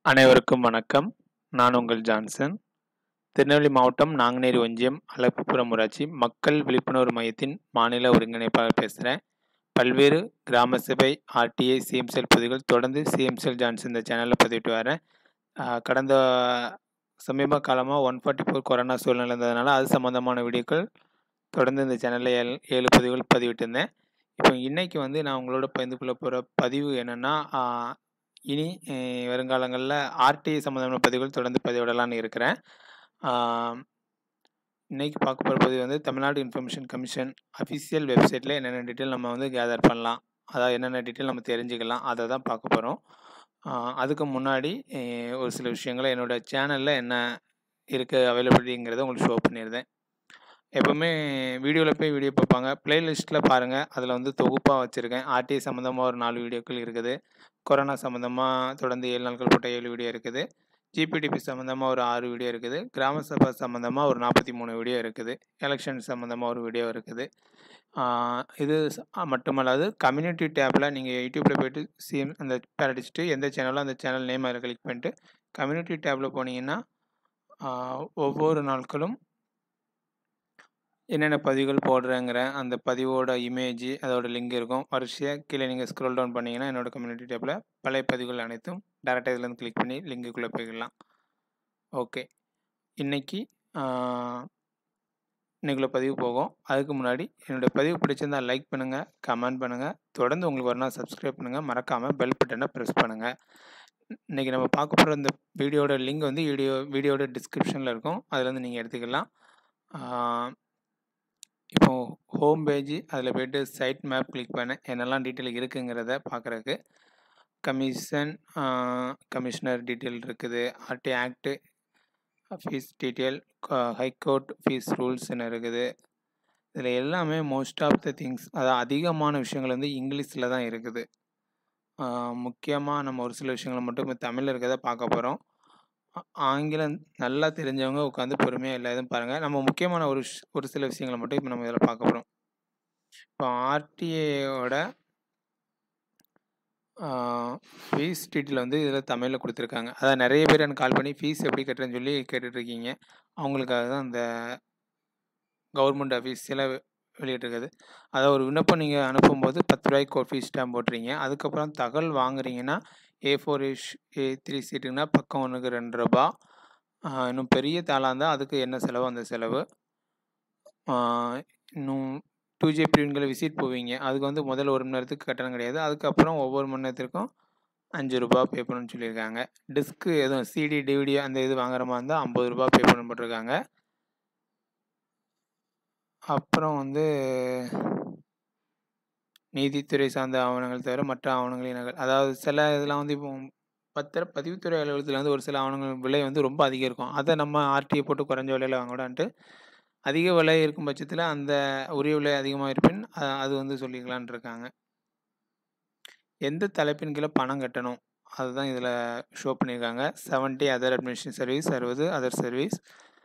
அனைவருக்கும் வணக்கம் நான் உங்கள் ஜான்சன் திருநெல்வேலி மாவட்டம் நாங்குநேரி ஒன்றியம் அலப்புப்புறம் ஊராட்சி மக்கள் விழிப்புணர்வு மையத்தின் மாநில ஒருங்கிணைப்பாளர் பேசுகிறேன் பல்வேறு கிராம சபை ஆர்டிஐ சிஎம்செல் பதிவுகள் தொடர்ந்து சிஎம்செல் ஜான்சன் இந்த சேனலில் பதிவிட்டு வரேன் ஆஹ் கடந்த சமீப காலமாக ஒன் ஃபார்ட்டி ஃபோர் கொரோனா சூழ்நிலை இருந்ததுனால அது சம்மந்தமான வீடியோக்கள் தொடர்ந்து இந்த சேனலில் ஏழு ஏழு பதிவுகள் பதிவிட்டிருந்தேன் இப்போ இன்னைக்கு வந்து நான் உங்களோட பகிர்ந்து கொள்ள போகிற பதிவு என்னென்னா இனி அஹ், வருங்காலங்களில் ஆர்டிஐ சம்மந்தமான பதிவுகள் தொடர்ந்து பதிவிடலான்னு இருக்கிறேன் ஆம், இன்னைக்கு பார்க்க போகிற பதிவு வந்து தமிழ்நாடு இன்ஃபர்மேஷன் கமிஷன் அஃபிஷியல் வெப்சைட்டில் என்னென்ன டீட்டெயில் நம்ம வந்து கேதர் பண்ணலாம் அதாவது என்னென்ன டீட்டெயில் நம்ம தெரிஞ்சுக்கலாம் அதை தான் பார்க்க போகிறோம் அதுக்கு முன்னாடி அஹ், ஒரு சில விஷயங்களை என்னோடய சேனலில் என்ன இருக்குது அவைலபிலிட்டிங்கிறத உங்களுக்கு ஷோ பண்ணியிருந்தேன் எப்போவுமே வீடியோவில் போய் வீடியோ பார்ப்பாங்க ப்ளேலிஸ்ட்டில் பாருங்கள் அதில் வந்து தொகுப்பாக வச்சுருக்கேன் ஆர்டிஐ சம்மந்தமாக ஒரு நாலு வீடியோக்கள் இருக்குது கொரோனா சம்மந்தமாக தொடர்ந்து ஏழு நாட்கள் போட்ட ஏழு வீடியோ இருக்குது ஜிபிடிபி சம்மந்தமாக ஒரு ஆறு வீடியோ இருக்குது கிராம சபை சம்மந்தமாக ஒரு நாற்பத்தி மூணு வீடியோ இருக்குது எலெக்ஷன் சம்மந்தமாக ஒரு வீடியோ இருக்குது ஆஹ் இது ச- மட்டுமல்லாது கம்யூனிட்டி டேப்பில் நீங்கள் யூடியூப்பில் போயிட்டு சிஎம் அந்த பேர் அடிச்சுட்டு எந்த சேனலோ அந்த சேனல் நேம் அதில் கிளிக் பண்ணிட்டு கம்யூனிட்டி டேப்பில் போனீங்கன்னா ஆஹ் ஒவ்வொரு நாட்களும் என்னென்ன பதிவுகள் போடுறேங்கிற அந்த பதிவோட இமேஜ் அதோட லிங்க் இருக்கும் வரிசையாக கீழே நீங்கள் ஸ்க்ரோல் டவுன் பண்ணிங்கன்னா என்னோட கம்யூனிட்டி டேப்பில் பழைய பதிவுகள் அனைத்தும் டேரெக்டாக இதுலேருந்து கிளிக் பண்ணி லிங்குக்குள்ளே போய்க்கலாம் ஓகே இன்னைக்கு ஆஹ், இன்னைக்குள்ள பதிவு போகும் அதுக்கு முன்னாடி என்னோட பதிவு பிடிச்சிருந்தா லைக் பண்ணுங்கள் கமெண்ட் பண்ணுங்கள் தொடர்ந்து உங்களுக்கு ஒரு நாள் சப்ஸ்கிரைப் பண்ணுங்கள் மறக்காமல் பெல் பட்டனை ப்ரெஸ் பண்ணுங்கள் இன்றைக்கி நம்ம பார்க்க போகிற இந்த வீடியோட லிங்க் வந்து வீடியோ வீடியோட டிஸ்கிரிப்ஷனில் இருக்கும் அதுலேருந்து நீங்கள் எடுத்துக்கலாம் ஆஹ், இப்போ ஹோம் பேஜ் அதில் போயிட்டு சைட் மேப் கிளிக் பண்ண என்னெல்லாம் டீட்டெயில் இருக்குங்கிறத பார்க்குறதுக்கு கமிஷன் கமிஷனர் டீட்டெயில் இருக்குது RT act fees detail high court fees ரூல்ஸ்னு இருக்குது இதில் எல்லாமே மோஸ்ட் ஆஃப் த திங்ஸ் அதாவது அதிகமான விஷயங்கள் வந்து இங்கிலீஷில் தான் இருக்குது முக்கியமாக நம்ம ஒரு சில விஷயங்களை மட்டும் இப்போ தமிழில் இருக்கிறத பார்க்க போகிறோம் ஆங்கிலம் நல்லா தெரிஞ்சவங்க உட்காந்து பொறுமையாக எல்லா இதுவும் பாருங்கள் நம்ம முக்கியமான ஒரு விஷ்- ஒரு சில விஷயங்களை மட்டும் இப்போ நம்ம இதில் பார்க்க போகிறோம் இப்போ ஆர்டிஏயோட ஃபீஸ் டீட்டெயில் வந்து இதில் தமிழில் கொடுத்துருக்காங்க அதான் நிறைய பேர் எனக்கு கால் பண்ணி ஃபீஸ் எப்படி கட்டுறேன்னு சொல்லி கேட்டுட்டு இருக்கீங்க அவங்களுக்காக தான் இந்த கவர்மெண்ட் அஃபீஷியலாக வெளியிட்டிருக்குது அதாவது ஒரு விண்ணப்பம் நீங்கள் அனுப்பும்போது பத்து ரூபாய்க்கு ஒரு ஃபீஸ் ஸ்டாம்ப் போட்டுறீங்க அதுக்கப்புறம் தகவல் வாங்குறீங்கன்னா ஏ ஃபோர் இஷ் ஏ த்ரீ சீட்டுங்கன்னா பக்கம் ஒன்றுக்கு ரெண்டு ரூபா ஆஹ் இன்னும் பெரிய தாளாக இருந்தால் அதுக்கு என்ன செலவோ அந்த செலவு ஆஹ் இன்னும் டூ ஜே பிரிவுகளை விசிட் போவீங்க அதுக்கு வந்து முதல்ல ஒரு மணி நேரத்துக்கு கட்டணம் கிடையாது அதுக்கப்புறம் ஒவ்வொரு மணி நேரத்திற்கும் அஞ்சு ரூபா பே பண்ணணும்னு சொல்லியிருக்காங்க டிஸ்க்கு எதுவும் சிடி டிவிடி அந்த இது வாங்குற மாதிரி இருந்தால் ஐம்பது ரூபா பே பண்ண போட்டிருக்காங்க அப்புறம் வந்து நீதித்துறை சார்ந்த ஆவணங்கள் தவிர மற்ற ஆவணங்களின் நகல் அதாவது சில இதெல்லாம் வந்து இப்போ பத்திர பதிவுத்துறை அலுவலகத்தில் வந்து ஒரு சில ஆவணங்கள் விலை வந்து ரொம்ப அதிகம் இருக்கும் அதை நம்ம ஆர்டிஐ போட்டு குறைஞ்ச விலையில் வாங்கக்கூடாதுன்ட்டு அதிக விலை இருக்கும் பட்சத்தில் அந்த உரிய விலை அதிகமாக இருப்பின் அ- அது வந்து சொல்லிக்கலான் இருக்காங்க எந்த தலைப்பின் கீழே பணம் கட்டணும் அதுதான் இதில் ஷோ பண்ணியிருக்காங்க 70 அதர் அட்மினிஸ்ட்ரேஷன் சர்வீஸ் அறுபது அதர் சர்வீஸ்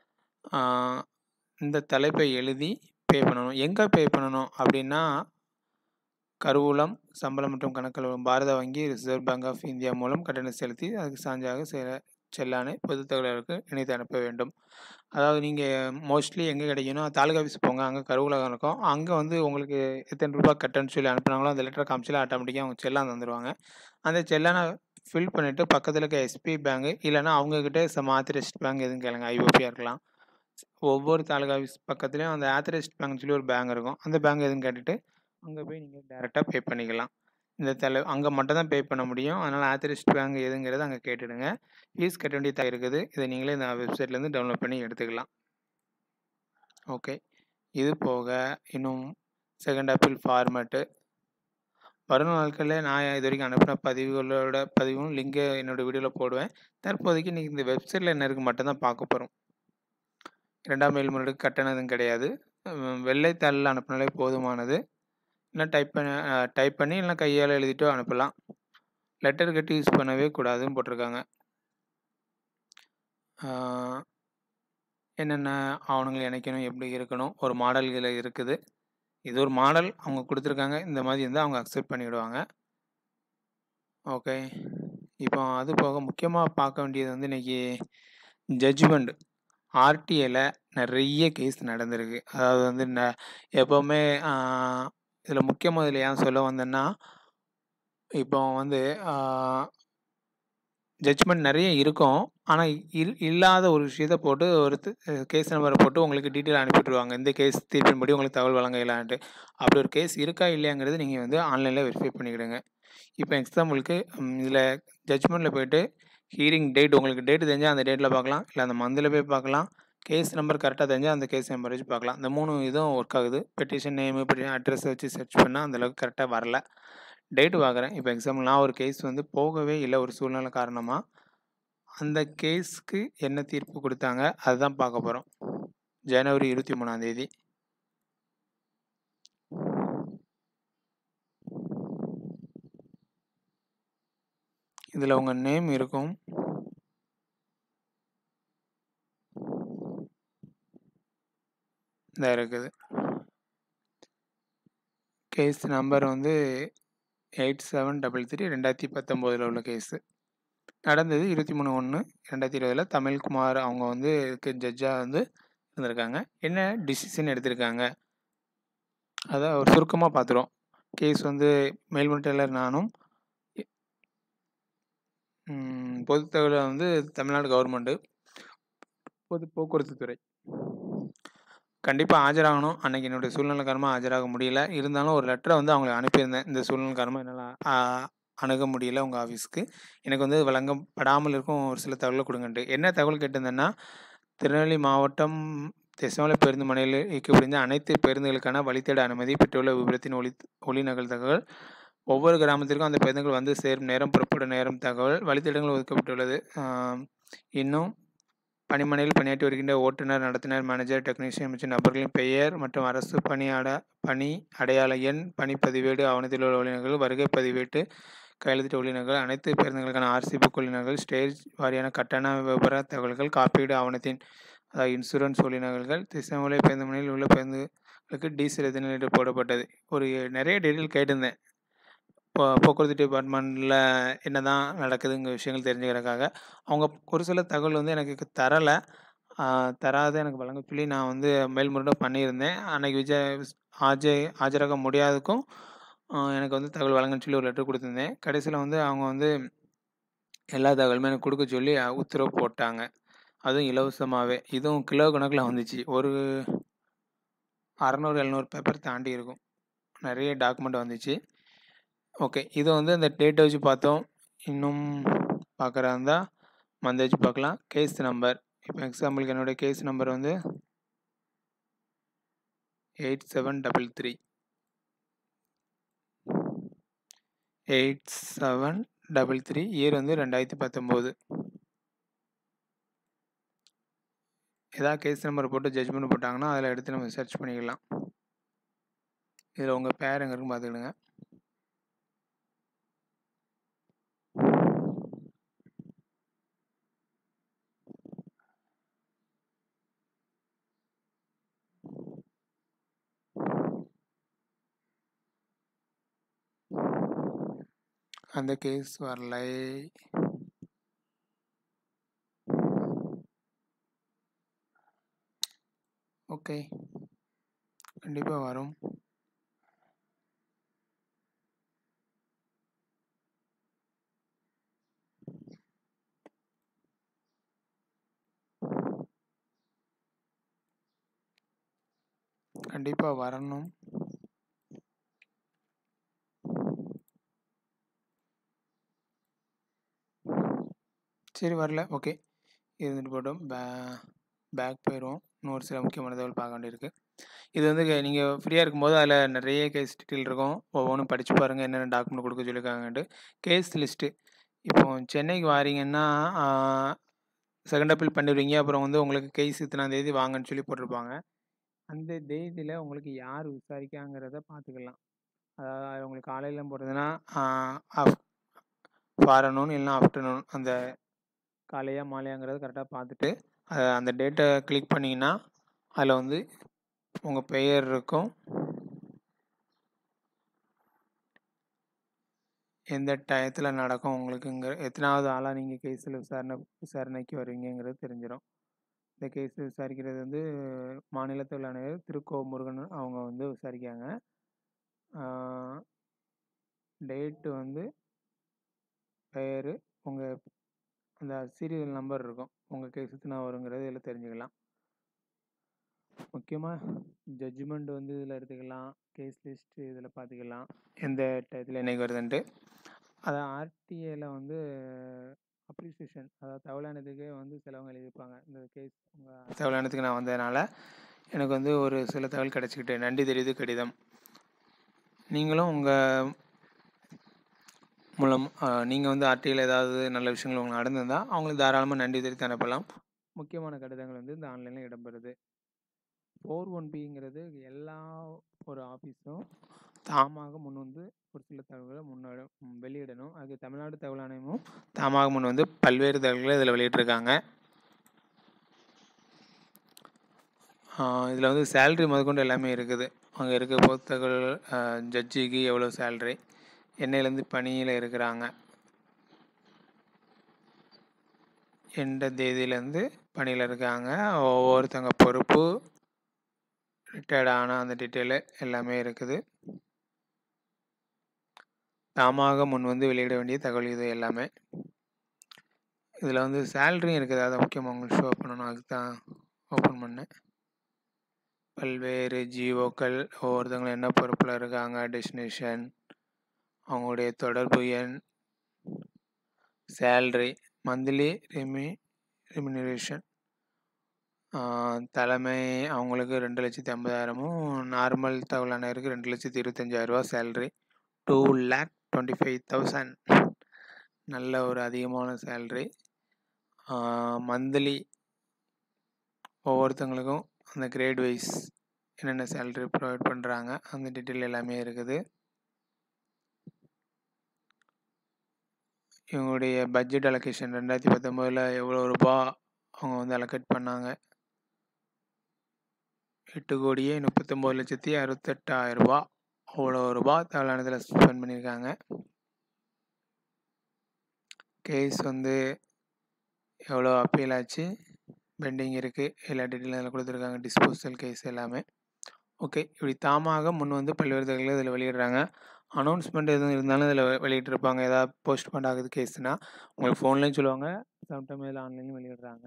இந்த தலைப்பை எழுதி பே பண்ணணும் எங்கே பே பண்ணணும் அப்படின்னா கருவூலம் சம்பளம் மற்றும் கணக்கல் பாரத வங்கி ரிசர்வ் பேங்க் ஆஃப் இந்தியா மூலம் கட்டணம் செலுத்தி அதுக்கு சான்றாக செ- செல்லானை பொது தகவலருக்கு இணைத்து அனுப்ப வேண்டும் அதாவது நீங்கள் மோஸ்ட்லி எங்கே கிடைக்கணும் தாலுகா ஆஃபீஸ் போங்க அங்கே கருவூலம் இருக்கும் அங்கே வந்து உங்களுக்கு எத்தனை ரூபாய் கட்டணும்னு சொல்லி அனுப்புனாங்களோ அந்த லெட்டரை காமிச்சில ஆட்டோமேட்டிக்காக அவங்க செல்லான் தந்துடுவாங்க அந்த செல்லானை ஃபில் பண்ணிவிட்டு பக்கத்தில் இருக்க எஸ்பி பேங்க் இல்லைன்னா அவங்கக்கிட்ட சம் ஆத்தரைஸ்ட் பேங்க் எதுவும் கேளுங்க ஐஓபியாக இருக்கலாம் ஒவ்வொரு தாலுகா ஆஃபீஸ் பக்கத்துலேயும் அந்த ஆத்தரைஸ்ட் பேங்க் சொல்லி ஒரு பேங்க் இருக்கும் அந்த பேங்க் எதுவும் கேட்டுட்டு அங்கே போய் நீங்கள் டேரெக்டாக பே பண்ணிக்கலாம் இந்த தலை அங்கே மட்டும் தான் பே பண்ண முடியும் அதனால் ஆத்தரைஸ்ட் பேங்க் எதுங்கிறத அங்கே கேட்டுடுங்க ஃபீஸ் கட்ட வேண்டியதாக இருக்குது இதை நீங்களே இந்த வெப்சைட்லேருந்து டவுன்லோட் பண்ணி எடுத்துக்கலாம் ஓகே இது போக இன்னும் செகண்ட் ஆப்பிள் ஃபார்மேட்டு வரும் நாட்களில் நான் இது வரைக்கும் அனுப்பின பதிவுகளோட பதிவும் லிங்கை என்னோடய வீடியோவில் போடுவேன் தற்போதைக்கு நீங்கள் இந்த வெப்சைட்டில் என்ன இருக்குது மட்டும்தான் பார்க்க போகிறோம் இரண்டாம் மேல்முறைக்கு கட்டணம் எதுவும் கிடையாது உம், வெள்ளைத்தாளில் அனுப்பினாலே போதுமானது இல்லை டைப் பண்ண டைப் பண்ணி இல்லை கையால் எழுதிட்டோ அனுப்பலாம் லெட்டர் கட்டி யூஸ் பண்ணவே கூடாதுன்னு போட்டிருக்காங்க ஆஹ், என்னென்ன ஆவணங்கள் இணைக்கணும் எப்படி இருக்கணும் ஒரு மாடல்கள் இருக்குது இது ஒரு மாடல் அவங்க கொடுத்துருக்காங்க இந்த மாதிரி இருந்தால் அவங்க அக்செப்ட் பண்ணிவிடுவாங்க ஓகே இப்போ அது போக முக்கியமாக பார்க்க வேண்டியது வந்து இன்னைக்கு ஜட்ஜ்மெண்ட் ஆர்டிஏல நிறைய கேஸ் நடந்திருக்கு அதாவது வந்து ந எப்போவுமே இதில் முக்கியமாக இதில் ஏன் சொல்ல வந்தேன்னா இப்போ வந்து ஜட்ஜ்மெண்ட் நிறைய இருக்கும் ஆனால் இல் இல்லாத ஒரு விஷயத்த போட்டு ஒரு கேஸ் நம்பரை போட்டு உங்களுக்கு டீட்டெயில் அனுப்பிட்டுருவாங்க இந்த கேஸ் தீர்ப்பின்படி உங்களுக்கு தகவல் வழங்க இயலான்ட்டு அப்படி ஒரு கேஸ் இருக்கா இல்லையாங்கிறது நீங்கள் வந்து ஆன்லைனில் வெரிஃபை பண்ணிக்கிடுங்க இப்போ எக்ஸாம்பிளுக்கு இதில் ஜட்ஜ்மெண்ட்டில் போயிட்டு ஹீரிங் டேட் உங்களுக்கு டேட் தெரிஞ்சால் அந்த டேட்டில் பார்க்கலாம் இல்லை அந்த மந்தில் போய் பார்க்கலாம் கேஸ் நம்பர் கரெக்டாக தெரிஞ்சால் அந்த கேஸ் நம்பர் வச்சு பார்க்கலாம் இந்த மூணு இதுவும் ஒர்க் ஆகுது பெட்டிஷன் நேமு பெட்டிஷன் அட்ரஸை வச்சு சர்ச் பண்ணால் அந்தளவுக்கு கரெக்டாக வரல டேட்டு பார்க்குறேன் இப்போ எக்ஸாம்பிள் நான் ஒரு கேஸ் வந்து போகவே இல்லை ஒரு சூழ்நிலை காரணமாக அந்த கேஸ்க்கு என்ன தீர்ப்பு கொடுத்தாங்க அதுதான் பார்க்க போகிறோம் ஜனவரி இருபத்தி மூணாந்தேதி இதில் உங்கள் நேம் இருக்கும் இந்த இருக்குது கேஸ் நம்பர் வந்து எயிட் செவன் டபுள் த்ரீ ரெண்டாயிரத்தி பத்தொம்போதில் உள்ள கேஸு நடந்தது இருபத்தி மூணு ஒன்று ரெண்டாயிரத்தி இருபதில் தமிழ்குமார் அவங்க வந்து ஜட்ஜாக வந்து இருந்திருக்காங்க என்ன டிசிஷன் எடுத்திருக்காங்க அதை ஒரு சுருக்கமாக பார்த்துருவோம் கேஸ் வந்து மேல்முறை டெய்லர் நானும் பொது தகவலை வந்து தமிழ்நாடு கவர்மெண்ட்டு பொது போக்குவரத்து துறை கண்டிப்பாக ஆஜராகணும் அன்றைக்கி என்னுடைய சூழ்நிலை காரணமாக ஆஜராக முடியல இருந்தாலும் ஒரு லெட்டரை வந்து அவங்களுக்கு அனுப்பியிருந்தேன் இந்த சூழ்நிலை காரணமாக என்னால் அணுக முடியல உங்கள் ஆஃபீஸ்க்கு எனக்கு வந்து வழங்கப்படாமல் இருக்கும் ஒரு சில தகவலை கொடுங்கன்ட்டு என்ன தகவல் கேட்டிருந்தேன்னா திருநெல்வேலி மாவட்டம் தெசமலை பேருந்து மனையில் இயக்கப்படுந்த அனைத்து பேருந்துகளுக்கான வழித்தேட அனுமதி பெற்றுள்ள விபரத்தின் ஒளி ஒளி நகல் தகவல் ஒவ்வொரு கிராமத்திற்கும் அந்த பேருந்துகள் வந்து சேரும் நேரம் புறப்படும் நேரம் தகவல் வழித்தடங்கள் ஒதுக்கப்பட்டுள்ளது இன்னும் பணிமனையில் பணியாற்றி வருகின்ற ஓட்டுநர் நடத்துனர் மேனேஜர் டெக்னீஷியன் மற்றும் நபர்களின் பெயர் மற்றும் அரசு பணியாட பணி அடையாள எண் பணிப்பதிவேடு ஆவணத்தில் உள்ள ஒளிநர்கள் வருகை பதிவேட்டு கையெழுத்திட்ட ஒளிநர்கள் அனைத்து பேருந்துகளுக்கான ஆர்சி புக் ஒளிநர்கள் ஸ்டேஜ் வாரியான கட்டண விவர தகவல்கள் காப்பீடு ஆவணத்தின் அதாவது இன்சூரன்ஸ் ஒளிநகல்கள் திசைமலை பேருந்து முனையில் உள்ள பேருந்துகளுக்கு டீசல் எத்தனை லிட்டர் போடப்பட்டது ஒரு நிறைய டீட்டெயில் கேட்டிருந்தேன் இப்போ போக்குவரத்து டிபார்ட்மெண்ட்டில் என்ன தான் நடக்குதுங்க விஷயங்கள் தெரிஞ்சுக்கிறதுக்காக அவங்க ஒரு சில தகவல் வந்து எனக்கு தரலை தராத எனக்கு வழங்க சொல்லி நான் வந்து மேல்முறையீடு பண்ணியிருந்தேன் அன்றைக்கி விஜய் ஆஜை ஆஜராக முடியாததுக்கும் எனக்கு வந்து தகவல் வழங்கன்னு சொல்லி ஒரு லெட்டர் கொடுத்துருந்தேன் கடைசியில் வந்து அவங்க வந்து எல்லா தகவலுமே எனக்கு கொடுக்க சொல்லி உத்தரவு போட்டாங்க அதுவும் இலவசமாகவே இதுவும் கிலோ கணக்கில் வந்துச்சு ஒரு அறநூறு எழுநூறு பேப்பர் தாண்டி இருக்கும் நிறைய டாக்குமெண்ட் வந்துச்சு ஓகே இது வந்து அந்த டேட்டை வச்சு பார்த்தோம் இன்னும் பார்க்குறா இருந்தால் மந்தை வச்சு பார்க்கலாம் கேஸ் நம்பர் இப்போ எக்ஸாம்பிளுக்கு என்னுடைய கேஸ் நம்பர் வந்து eight seven double three eight seven double three year வந்து ரெண்டாயிரத்தி பத்தொம்போது ஏதாவது கேஸ் நம்பர் போட்டு ஜட்ஜ்மெண்ட் போட்டாங்கன்னா அதில் எடுத்து நம்ம சர்ச் பண்ணிக்கலாம் இதில் உங்கள் பேர் எங்கே இருக்குன்னு பார்த்துக்கிடுங்க அந்த கேஸ் வரலை ஓகே கண்டிப்பாக வரும் கண்டிப்பாக வரணும் சரி வரல ஓகே இருந்துட்டு போட்டோம் பே பேக் போயிடுவோம் இன்னொரு சில முக்கியமான தகவல் பார்க்க வேண்டியிருக்கு இது வந்து நீங்கள் ஃப்ரீயாக இருக்கும்போது அதில் நிறைய கேஸ் டீட்டெயில் இருக்கும் ஒவ்வொன்றும் படித்து பாருங்கள் என்னென்ன டாக்குமெண்ட் கொடுக்க சொல்லியிருக்காங்கன்ட்டு கேஸ் லிஸ்ட்டு இப்போ சென்னைக்கு வாரீங்கன்னா செகண்ட் அப்பீல் பண்ணிடுவீங்க அப்புறம் வந்து உங்களுக்கு கேஸ் இத்தனாம் தேதி வாங்கன்னு சொல்லி போட்டிருப்பாங்க அந்த தேதியில் உங்களுக்கு யார் விசாரிக்காங்கிறத பார்த்துக்கலாம் அதாவது உங்களுக்கு காலையில் போடுறதுன்னா ஃபாரனூன் இல்லைனா ஆஃப்டர்நூன் அந்த காலையா மாலையாங்கிறத கரெக்டாக பார்த்துட்டு அந்த டேட்டை கிளிக் பண்ணிங்கன்னா அதில் வந்து உங்கள் பெயர் இருக்கும் எந்த டயத்தில் நடக்கும் உங்களுக்குங்கிற எத்தனாவது ஆளாக நீங்கள் கேஸில் விசாரணை விசாரணைக்கு வருவீங்கங்கிறது தெரிஞ்சிடும் இந்த கேஸ் விசாரிக்கிறது வந்து மாநில தொழில் ஆணையர் திருக்கோ முருகன் அவங்க வந்து விசாரிக்காங்க டேட்டு வந்து பெயர் உங்கள் அந்த சீரியல் நம்பர் இருக்கும் உங்கள் கேஸ் எத்தனை வருங்கிறது இதில் தெரிஞ்சுக்கலாம் முக்கியமாக ஜட்ஜ்மெண்ட் வந்து இதில் எடுத்துக்கலாம் கேஸ் லிஸ்ட்டு இதில் பார்த்துக்கலாம் எந்த டயத்தில் என்னைக்கு வருதுன்ட்டு அதான் ஆர்டிஏல வந்து அப்ரிசியேஷன் அதாவது தவளானதுக்கே வந்து சிலவங்க எழுதியிருப்பாங்க இந்த கேஸ் உங்கள் தவளானத்துக்கு நான் வந்ததுனால எனக்கு வந்து ஒரு சில தகவல் கிடச்சிக்கிட்டு நன்றி தெரிவித்து கடிதம் நீங்களும் உங்கள் மூலம் நீங்கள் வந்து ஆர்டியில் ஏதாவது நல்ல விஷயங்கள் உங்களுக்கு நடந்திருந்தால் அவங்களுக்கு தாராளமாக நன்றி தெரிவித்து அனுப்பலாம் முக்கியமான கடிதங்கள் வந்து இந்த ஆன்லைனில் இடம்பெறுது ஃபோர் ஒன் பிங்கிறது எல்லா ஒரு ஆஃபீஸும் தாமாக முன் வந்து ஒரு சில தகவல்களை முன்னாடி வெளியிடணும் அது தமிழ்நாடு தகவல் ஆணையமும் தாமாக முன் வந்து பல்வேறு தகவல்களை இதில் வெளியிட்டிருக்காங்க இதில் வந்து சேல்ரி முதற்கொண்டு எல்லாமே இருக்குது அங்கே இருக்க பொறுத்தகள் ஜட்ஜிக்கு எவ்வளோ சேல்ரி என்னையிலேருந்து பணியில் இருக்கிறாங்க எந்த தேதியிலேருந்து பணியில் இருக்காங்க ஒவ்வொருத்தங்க பொறுப்பு ரிட்டையர்ட் ஆன அந்த டீட்டெயிலு எல்லாமே இருக்குது தாமாக முன் வந்து வெளியிட வேண்டிய தகவல் இது எல்லாமே இதில் வந்து சேல்ரியும் இருக்குது அதை முக்கியமாக உங்களுக்கு ஷோ பண்ணணும் அதுக்கு தான் ஓப்பன் பண்ணேன் பல்வேறு ஜிஓக்கள் ஒவ்வொருத்தவங்களும் என்ன பொறுப்பில் இருக்காங்க டெஸ்டினேஷன் அவங்களுடைய தொடர்பு எண் சேல்ரி மந்த்லி ரெமி ரெமினரேஷன் தலைமை அவங்களுக்கு ரெண்டு லட்சத்தி ஐம்பதாயிரமும் நார்மல் தகவலானருக்கு ரெண்டு லட்சத்தி இருபத்தஞ்சாயிரரூபா salary two lakh twenty five thousand நல்ல ஒரு அதிகமான சேல்ரி மந்த்லி ஒவ்வொருத்தங்களுக்கும் அந்த கிரேட் வைஸ் என்னென்ன சேல்ரி ப்ரொவைட் பண்ணுறாங்க அந்த டீட்டெயில் எல்லாமே இருக்குது இவங்களுடைய பட்ஜெட் அலோகேஷன் ரெண்டாயிரத்தி பத்தொம்போதில் எவ்வளோ ரூபா அவங்க வந்து அலோகேட் பண்ணாங்க எட்டு கோடியே முப்பத்தொம்போது லட்சத்தி அறுபத்தெட்டாயிரம் ரூபா அவ்வளோ ரூபா தவளானத்தில் ஸ்பெண்ட் பண்ணியிருக்காங்க கேஸ் வந்து எவ்வளோ அப்பீல் ஆச்சு பெண்டிங் இருக்குது எல்லா டீட்டெயிலும் அதில் கொடுத்துருக்காங்க டிஸ்போசல் கேஸ் எல்லாமே ஓகே இப்படி தாமாக முன் வந்து பல்வேறு தகவல்கள் இதில் வெளியிடுறாங்க அனௌன்ஸ்மெண்ட் எதுவும் இருந்தாலும் இதில் வெளியிட்டிருப்பாங்க ஏதாவது போஸ்ட்போண்ட் ஆகுது கேஸ்னால் உங்களுக்கு ஃபோன்லேயும் சொல்லுவாங்க சம்டைம் இதில் ஆன்லைன்லையும் வெளியிடுறாங்க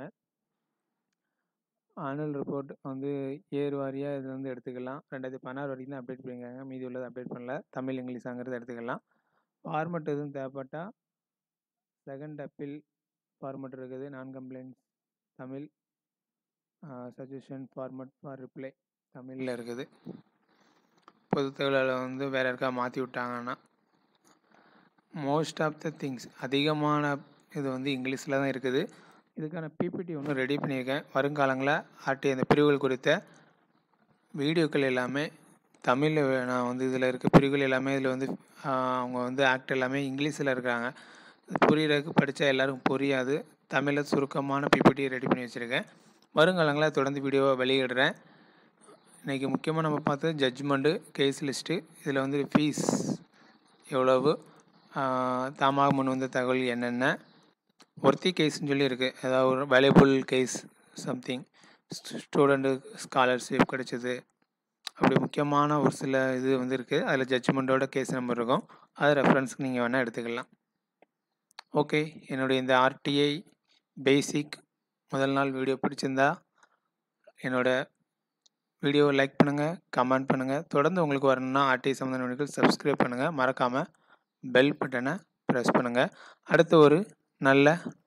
ஆனுவல் ரிப்போர்ட் வந்து ஏர் வாரியாக இது வந்து எடுத்துக்கலாம் ரெண்டாயிரத்தி பதினாறு வரைக்கும் தான் அப்டேட் பண்ணியிருக்காங்க மீதி உள்ளது அப்டேட் பண்ணல தமிழ் இங்கிலீஷாங்கிறது எடுத்துக்கலாம் ஃபார்மெட் எதுவும் தேவைப்பட்டால் செகண்ட் அப்பீல் ஃபார்மெட் இருக்குது நான் complaints Tamil suggestion format for reply தமிழில் இருக்குது பொது தகவலில் வந்து வேறு யாருக்கா மாற்றி விட்டாங்கன்னா மோஸ்ட் ஆஃப் த திங்ஸ் அதிகமான இது வந்து இங்கிலீஷில் தான் இருக்குது இதுக்கான பிபிடி ஒன்று ரெடி பண்ணியிருக்கேன் வருங்காலங்களில் ஆர்டி அந்த பிரிவுகள் குறித்த வீடியோக்கள் எல்லாமே தமிழில் நான் வந்து இதில் இருக்க பிரிவுகள் எல்லாமே இதில் வந்து அவங்க வந்து ஆக்ட் எல்லாமே இங்கிலீஷில் இருக்கிறாங்க புரிகிறதுக்கு படித்தா எல்லாருக்கும் புரியாது தமிழில் சுருக்கமான பிபிடி ரெடி பண்ணி வச்சுருக்கேன் வருங்காலங்களில் தொடர்ந்து வீடியோவை வெளியிடுறேன் இன்றைக்கி முக்கியமாக நம்ம பார்த்தது ஜட்ஜ்மெண்ட்டு கேஸ் லிஸ்ட்டு இதில் வந்து ஃபீஸ் எவ்வளவு தாமாக முன் வந்த தகவல் என்னென்ன ஒர்த்தி கேஸ்ன்னு சொல்லி இருக்குது ஏதாவது ஒரு valuable case something student scholarship கிடைச்சது அப்படி முக்கியமான ஒரு சில இது வந்து இருக்குது அதில் ஜட்ஜ்மெண்ட்டோட கேஸ் நம்பர் இருக்கும் அதை ரெஃபரன்ஸ்க்கு நீங்கள் வேணால் எடுத்துக்கலாம் ஓகே என்னுடைய இந்த ஆர்டிஐ பேசிக் முதல் நாள் வீடியோ பிடிச்சிருந்தா என்னோடய வீடியோவை லைக் பண்ணுங்கள் கமெண்ட் பண்ணுங்கள் தொடர்ந்து உங்களுக்கு வரணும்னா ஆர்டிஐ சம்மந்த வீடியோக்கள் சப்ஸ்கிரைப் பண்ணுங்கள் மறக்காமல் பெல் பட்டனை ப்ரெஸ் பண்ணுங்கள் அடுத்த ஒரு நல்ல